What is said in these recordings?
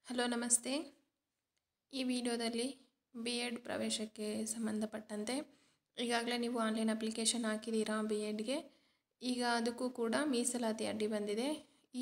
hello ನಮಸ್ತೆ ಈ ವಿಡಿಯೋದಲ್ಲಿ ಬಿ ಎಡ್ ಪ್ರವೇಶಕ್ಕೆ ಸಂಬಂಧಪಟ್ಟಂತೆ ಈಗಾಗಲೇ ನೀವು ಆನ್ಲೈನ್ ಅಪ್ಲಿಕೇಶನ್ ಹಾಕಿದ್ದೀರಾ ಬಿ ಎಡ್ಗೆ ಈಗ ಅದಕ್ಕೂ ಕೂಡ ಮೀಸಲಾತಿ ಅಡ್ಡಿ ಬಂದಿದೆ ಈ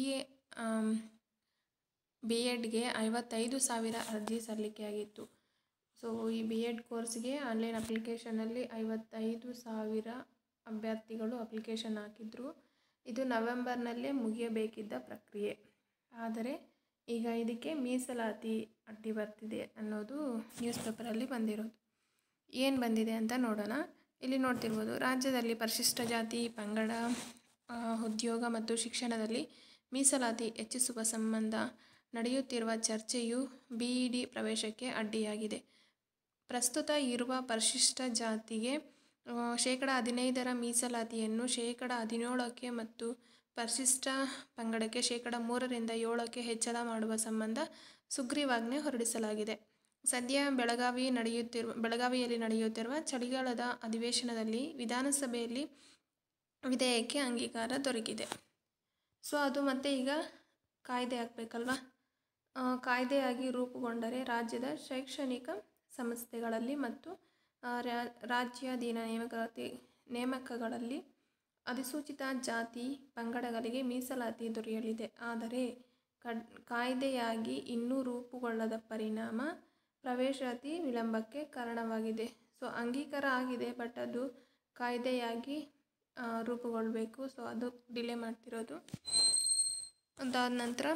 ಬಿ ಎಡ್ಗೆ ಐವತ್ತೈದು ಸಾವಿರ ಅರ್ಜಿ ಸಲ್ಲಿಕೆಯಾಗಿತ್ತು ಸೊ ಈ ಬಿ ಎಡ್ ಕೋರ್ಸ್ಗೆ ಆನ್ಲೈನ್ ಅಪ್ಲಿಕೇಶನಲ್ಲಿ ಐವತ್ತೈದು ಸಾವಿರ ಅಭ್ಯರ್ಥಿಗಳು ಅಪ್ಲಿಕೇಶನ್ ಹಾಕಿದ್ರು ಇದು ನವೆಂಬರ್ನಲ್ಲೇ ಮುಗಿಯಬೇಕಿದ್ದ ಪ್ರಕ್ರಿಯೆ ಆದರೆ ಈಗ ಇದಕ್ಕೆ ಮೀಸಲಾತಿ ಅಡ್ಡಿ ಬರ್ತಿದೆ ಅನ್ನೋದು ನ್ಯೂಸ್ ಪೇಪರಲ್ಲಿ ಬಂದಿರೋದು ಏನು ಬಂದಿದೆ ಅಂತ ನೋಡೋಣ ಇಲ್ಲಿ ನೋಡ್ತಿರ್ಬೋದು ರಾಜ್ಯದಲ್ಲಿ ಪರಿಶಿಷ್ಟ ಜಾತಿ ಪಂಗಡ ಆ, ಉದ್ಯೋಗ ಮತ್ತು ಶಿಕ್ಷಣದಲ್ಲಿ ಮೀಸಲಾತಿ ಹೆಚ್ಚಿಸುವ ಸಂಬಂಧ ನಡೆಯುತ್ತಿರುವ ಚರ್ಚೆಯು ಬಿ ಇ ಡಿ ಪ್ರವೇಶಕ್ಕೆ ಅಡ್ಡಿಯಾಗಿದೆ ಪ್ರಸ್ತುತ ಇರುವ ಪರಿಶಿಷ್ಟ ಜಾತಿಗೆ ಆ, ಶೇಕಡ ಹದಿನೈದರ ಮೀಸಲಾತಿಯನ್ನು ಶೇಕಡ ಹದಿನೇಳಕ್ಕೆ ಮತ್ತು ಪರಿಶಿಷ್ಟ ಪಂಗಡಕ್ಕೆ ಶೇಕಡ ಮೂರರಿಂದ ಏಳಕ್ಕೆ ಹೆಚ್ಚಳ ಮಾಡುವ ಸಂಬಂಧ ಸುಗ್ರೀವಾಜ್ಞೆ ಹೊರಡಿಸಲಾಗಿದೆ ಸದ್ಯ ಬೆಳಗಾವಿ ನಡೆಯುತ್ತಿರುವ ಬೆಳಗಾವಿಯಲ್ಲಿ ನಡೆಯುತ್ತಿರುವ ಚಳಿಗಾಲದ ಅಧಿವೇಶನದಲ್ಲಿ ವಿಧಾನಸಭೆಯಲ್ಲಿ ವಿಧೇಯಕ್ಕೆ ಅಂಗೀಕಾರ ದೊರಕಿದೆ ಸೊ ಅದು ಮತ್ತೆ ಈಗ ಕಾಯ್ದೆ ಆಗಬೇಕಲ್ವಾ ಕಾಯ್ದೆಯಾಗಿ ರೂಪುಗೊಂಡರೆ ರಾಜ್ಯದ ಶೈಕ್ಷಣಿಕ ಸಂಸ್ಥೆಗಳಲ್ಲಿ ಮತ್ತು ಆ, ರಾ- ರಾಜ್ಯಾಧೀನ ನೇಮಕಾತಿ ನೇಮಕಗಳಲ್ಲಿ ಅಧಿಸೂಚಿತ ಜಾತಿ ಪಂಗಡಗಳಿಗೆ ಮೀಸಲಾತಿ ದೊರೆಯಲಿದೆ ಆದರೆ ಕಡ್ ಕಾಯ್ದೆಯಾಗಿ ಇನ್ನೂ ರೂಪುಗೊಳ್ಳದ ಪರಿಣಾಮ ಪ್ರವೇಶಾತಿ ವಿಳಂಬಕ್ಕೆ ಕಾರಣವಾಗಿದೆ ಸೊ ಅಂಗೀಕಾರ ಆಗಿದೆ ಬಟ್ ಅದು ಕಾಯ್ದೆಯಾಗಿ ಆ, ರೂಪುಗೊಳ್ಳಬೇಕು ಸೊ ಅದು ಡಿಲೇ ಮಾಡ್ತಿರೋದು ಅದಾದ ನಂತರ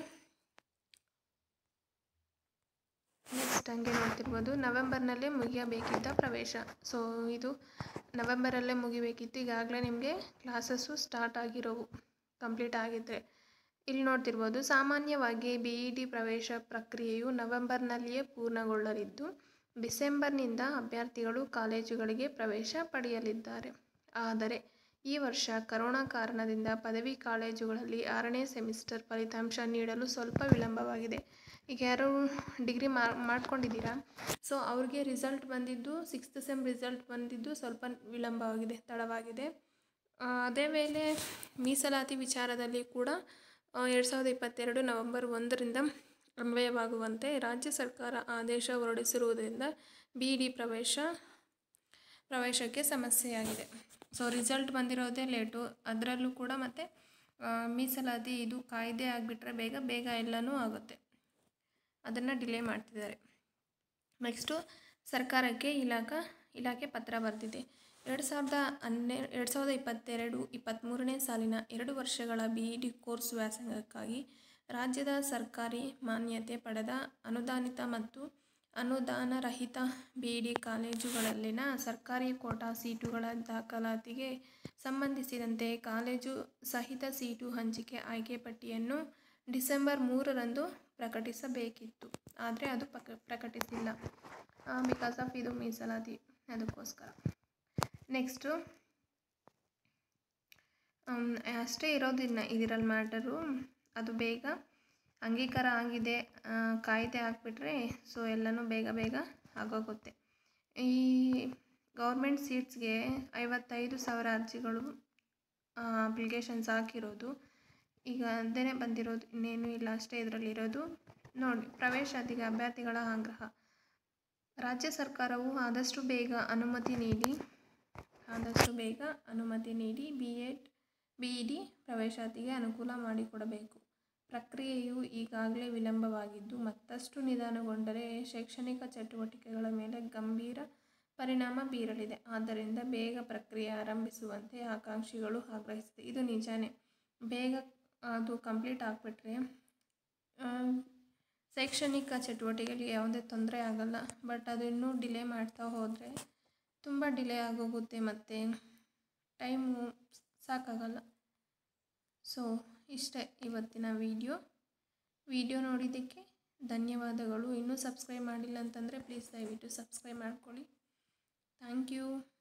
ನೆಕ್ಸ್ಟ್ ಹಂಗೆ ನೋಡ್ತಿರ್ಬೋದು ನವೆಂಬರ್ನಲ್ಲೇ ಮುಗಿಯಬೇಕಿದ್ದ ಪ್ರವೇಶ ಸೊ ಇದು ನವೆಂಬರಲ್ಲೇ ಮುಗಿಬೇಕಿತ್ತು ಈಗಾಗಲೇ ನಿಮಗೆ ಕ್ಲಾಸಸ್ಸು ಸ್ಟಾರ್ಟ್ ಆಗಿರೋವು ಕಂಪ್ಲೀಟ್ ಆಗಿದ್ದರೆ ಇಲ್ಲಿ ನೋಡ್ತಿರ್ಬೋದು ಸಾಮಾನ್ಯವಾಗಿ ಬಿ ಇ ಡಿ ಪ್ರವೇಶ ಪ್ರಕ್ರಿಯೆಯು ನವೆಂಬರ್ನಲ್ಲಿಯೇ ಪೂರ್ಣಗೊಳ್ಳಲಿದ್ದು ಡಿಸೆಂಬರ್ನಿಂದ ಅಭ್ಯರ್ಥಿಗಳು ಕಾಲೇಜುಗಳಿಗೆ ಪ್ರವೇಶ ಪಡೆಯಲಿದ್ದಾರೆ ಆದರೆ ಈ ವರ್ಷ ಕರೋನಾ ಕಾರಣದಿಂದ ಪದವಿ ಕಾಲೇಜುಗಳಲ್ಲಿ ಆರನೇ ಸೆಮಿಸ್ಟರ್ ಫಲಿತಾಂಶ ನೀಡಲು ಸ್ವಲ್ಪ ವಿಳಂಬವಾಗಿದೆ ಈಗ ಯಾರು ಡಿಗ್ರಿ ಮಾ ಮಾಡ್ಕೊಂಡಿದ್ದೀರಾ ಸೊ ಅವ್ರಿಗೆ ರಿಸಲ್ಟ್ ಬಂದಿದ್ದು ಸಿಕ್ಸ್ತ್ ಸೆಮ್ ರಿಸಲ್ಟ್ ಬಂದಿದ್ದು ಸ್ವಲ್ಪ ವಿಳಂಬವಾಗಿದೆ ತಡವಾಗಿದೆ ಆ, ಅದೇ ವೇಳೆ ಮೀಸಲಾತಿ ವಿಚಾರದಲ್ಲಿ ಕೂಡ ಎರಡು ಸಾವಿರದ ಇಪ್ಪತ್ತೆರಡು ನವೆಂಬರ್ ಒಂದರಿಂದ ಅನ್ವಯವಾಗುವಂತೆ ರಾಜ್ಯ ಸರ್ಕಾರ ಆದೇಶ ಹೊರಡಿಸಿರುವುದರಿಂದ ಬಿ ಡಿ ಪ್ರವೇಶ ಪ್ರವೇಶಕ್ಕೆ ಸಮಸ್ಯೆಯಾಗಿದೆ ಸೊ ರಿಸಲ್ಟ್ ಬಂದಿರೋದೇ ಲೇಟು ಅದರಲ್ಲೂ ಕೂಡ ಮತ್ತು ಮೀಸಲಾತಿ ಇದು ಕಾಯ್ದೆ ಆಗಿಬಿಟ್ರೆ ಬೇಗ ಬೇಗ ಎಲ್ಲನೂ ಆಗುತ್ತೆ ಅದನ್ನು ಡಿಲೇ ಮಾಡ್ತಿದ್ದಾರೆ ನೆಕ್ಸ್ಟು ಸರ್ಕಾರಕ್ಕೆ ಇಲಾಖಾ ಇಲಾಖೆ ಪತ್ರ ಬರೆದಿದೆ ಎರಡು ಸಾವಿರದ ಹನ್ನೆ ಎರಡು ಸಾವಿರದ ಇಪ್ಪತ್ತೆರಡು ಇಪ್ಪತ್ತ್ಮೂರನೇ ಸಾಲಿನ ಎರಡು ವರ್ಷಗಳ ಬಿ ಇ ಡಿ ಕೋರ್ಸ್ ವ್ಯಾಸಂಗಕ್ಕಾಗಿ ರಾಜ್ಯದ ಸರ್ಕಾರಿ ಮಾನ್ಯತೆ ಪಡೆದ ಅನುದಾನಿತ ಮತ್ತು ಅನುದಾನರಹಿತ ಬಿ ಇ ಡಿ ಕಾಲೇಜುಗಳಲ್ಲಿನ ಸರ್ಕಾರಿ ಕೋಟಾ ಸೀಟುಗಳ ದಾಖಲಾತಿಗೆ ಸಂಬಂಧಿಸಿದಂತೆ ಕಾಲೇಜು ಸಹಿತ ಸೀಟು ಹಂಚಿಕೆ ಆಯ್ಕೆ ಪಟ್ಟಿಯನ್ನು ಡಿಸೆಂಬರ್ ಮೂರರಂದು ಪ್ರಕಟಿಸಬೇಕಿತ್ತು ಆದರೆ ಅದು ಪಕ ಪ್ರಕಟಿಸಿಲ್ಲ ಬಿಕಾಸ್ ಆಫ್ ಇದು ಮೀಸಲಾತಿ ಅದಕ್ಕೋಸ್ಕರ ನೆಕ್ಸ್ಟು ಅಷ್ಟೇ ಇರೋದಿನ್ನ ಇದರಲ್ಲಿ ಮ್ಯಾಟರು ಅದು ಬೇಗ ಅಂಗೀಕಾರ ಆಗಿದೆ ಆ, ಕಾಯ್ದೆ ಹಾಕ್ಬಿಟ್ರೆ ಸೊ ಎಲ್ಲನೂ ಬೇಗ ಬೇಗ ಆಗೋಗುತ್ತೆ ಈ ಗೌರ್ಮೆಂಟ್ ಸೀಟ್ಸ್ಗೆ ಐವತ್ತೈದು ಸಾವಿರ ಅರ್ಜಿಗಳು ಅಪ್ಲಿಕೇಶನ್ಸ್ ಹಾಕಿರೋದು ಈಗ ಅದೇ ಬಂದಿರೋದು ಇನ್ನೇನು ಇಲ್ಲ ಅಷ್ಟೇ ಇದರಲ್ಲಿರೋದು ನೋಡಿ ಪ್ರವೇಶಾತಿಗೆ ಅಭ್ಯರ್ಥಿಗಳ ಆಗ್ರಹ ರಾಜ್ಯ ಸರ್ಕಾರವು ಆದಷ್ಟು ಬೇಗ ಅನುಮತಿ ನೀಡಿ ಆದಷ್ಟು ಬೇಗ ಅನುಮತಿ ನೀಡಿ B Ed B E D ಪ್ರವೇಶಾತಿಗೆ ಅನುಕೂಲ ಮಾಡಿಕೊಡಬೇಕು ಪ್ರಕ್ರಿಯೆಯು ಈಗಾಗಲೇ ವಿಳಂಬವಾಗಿದ್ದು ಮತ್ತಷ್ಟು ನಿಧಾನಗೊಂಡರೆ ಶೈಕ್ಷಣಿಕ ಚಟುವಟಿಕೆಗಳ ಮೇಲೆ ಗಂಭೀರ ಪರಿಣಾಮ ಬೀರಲಿದೆ ಆದ್ದರಿಂದ ಬೇಗ ಪ್ರಕ್ರಿಯೆ ಆರಂಭಿಸುವಂತೆ ಆಕಾಂಕ್ಷಿಗಳು ಆಗ್ರಹಿಸಿದೆ ಇದು ನಿಜಾನೇ ಬೇಗ ಅದು ಕಂಪ್ಲೀಟ್ ಆಗಿಬಿಟ್ರೆ ಶೈಕ್ಷಣಿಕ ಚಟುವಟಿಕೆಗಳಿಗೆ ಯಾವುದೇ ತೊಂದರೆ ಆಗಲ್ಲ ಬಟ್ ಅದು ಇನ್ನೂ ಡಿಲೇ ಮಾಡ್ತಾ ಹೋದರೆ ತುಂಬ ಡಿಲೇ ಆಗೋಗುತ್ತೆ ಮತ್ತು ಟೈಮು ಸಾಕಾಗಲ್ಲ ಸೊ ಇಷ್ಟೇ ಇವತ್ತಿನ ವಿಡಿಯೋ ವಿಡಿಯೋ ನೋಡಿದ್ದಕ್ಕೆ ಧನ್ಯವಾದಗಳು ಇನ್ನೂ ಸಬ್ಸ್ಕ್ರೈಬ್ ಮಾಡಿಲ್ಲ ಅಂತಂದರೆ ಪ್ಲೀಸ್ ದಯವಿಟ್ಟು ಸಬ್ಸ್ಕ್ರೈಬ್ ಮಾಡ್ಕೊಳ್ಳಿ ಥ್ಯಾಂಕ್ ಯು